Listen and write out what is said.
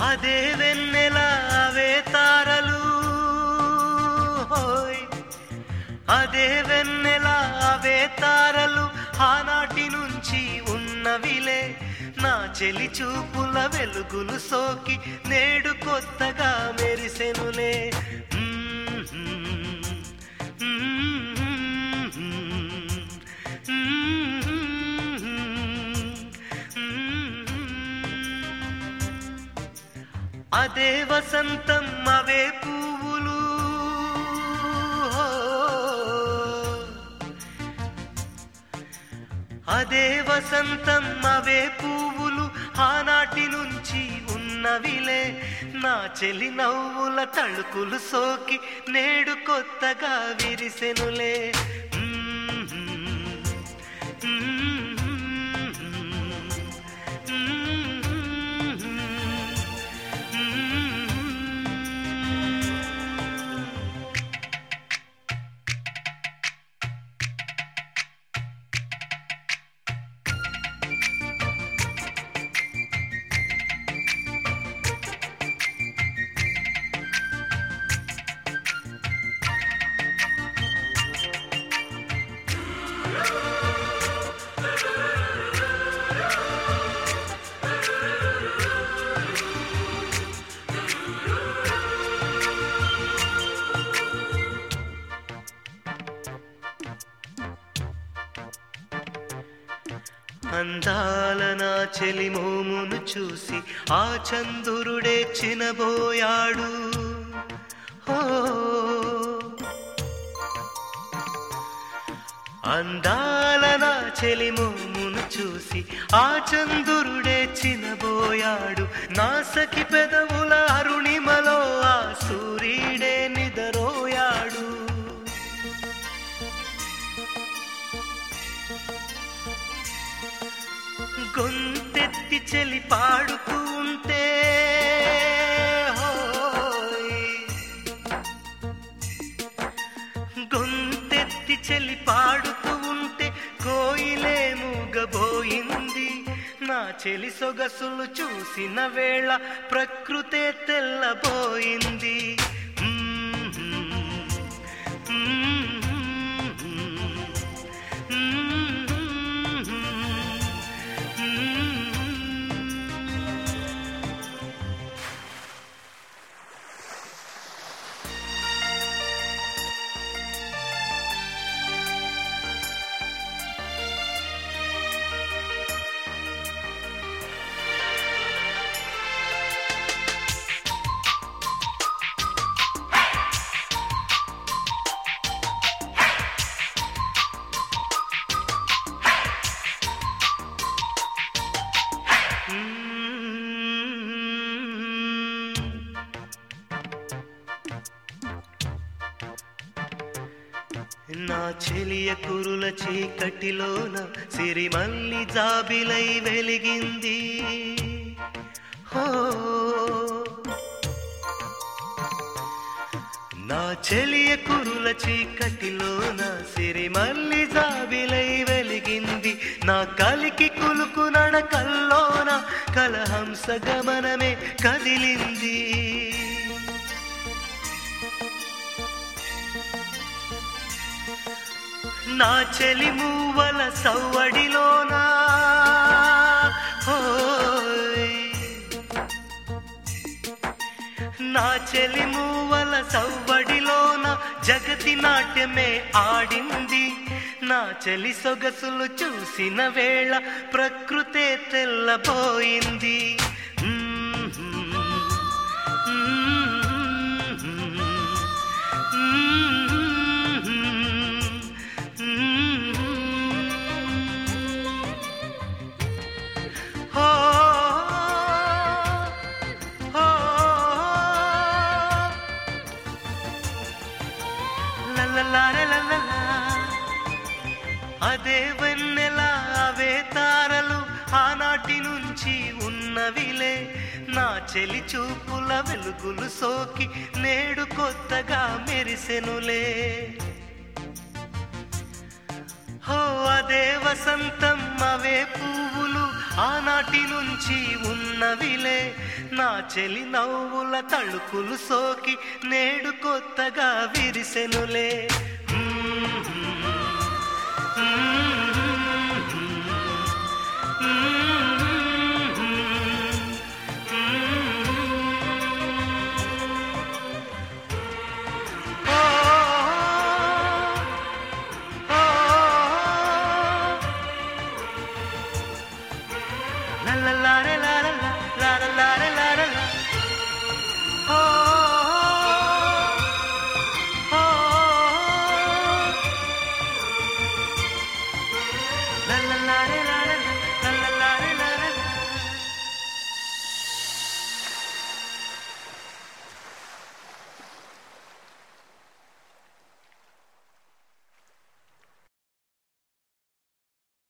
అదే వెన్నెల అవే తారలు హోయ్ అదే వెన్నెల అవే తారలు ఆనాటి నుంచి ఉన్నవిలే నా చెలి చూపుల వెలుగులు సోకి నేడు కొత్తగా మెరిసెనులే అదే వసంతం అవే పువ్వులు అదే వసంతం అవే పువ్వులు ఆనాటి నుంచి ఉన్నవిలే నా చెలి నవ్వుల తళుకులు సోకి నేడు కొత్తగా విరిసెనులే అందాల నా చెలి మోమును చూసి ఆ చందురుడే చినబోయాడు ఓ అందాల నా చెలి మోమును చూసి ఆ చందురుడే చినబోయాడు నా సఖి పెదవుల అరుణిమలో ఆ సూర్యుడే నిదరోయాడు గొంతెత్తి చెలి పాడుతూ ఉంటే హోయ్. గొంతెత్తి చెలి పాడుతూ ఉంటే కోయిలే మూగబోయింది నా చెలి సొగసులు చూసిన వేళ ప్రకృతే తెల్లబోయింది నా చెలియ కురుల చీకటిలోన సిరిమల్లి జాబిలై వెలిగింది హో నా చెలియ కురుల చీకటిలోన సిరిమల్లి జాబిలై వెలిగింది నా కలికి కులుకు నడకల్లోన కలహంస గమనమే కదిలింది నా చెలి మూవల సవ్వడిలోనా హోయ్. నా చెలి మూవల సవ్వడిలోన జగతి నాట్యమే ఆడింది నా చెలి సొగసులు చూసిన వేళ ప్రకృతే తెల్లబోయింది హో హో లలలారే లలలా. అదే వెన్నెల అవే తారలు ఆనాటి నుంచి ఉన్నవిలే నా చెలి చూపుల వెలుగులు సోకి నేడు కొత్తగా మెరిసెనులే హో అదే వసంతం అవే పువ్వులు ఆనాటి నుంచి ఉన్నవిలే నా చెలి నవ్వుల తళుకులు సోకి నేడు కొత్తగా విరిసెనులే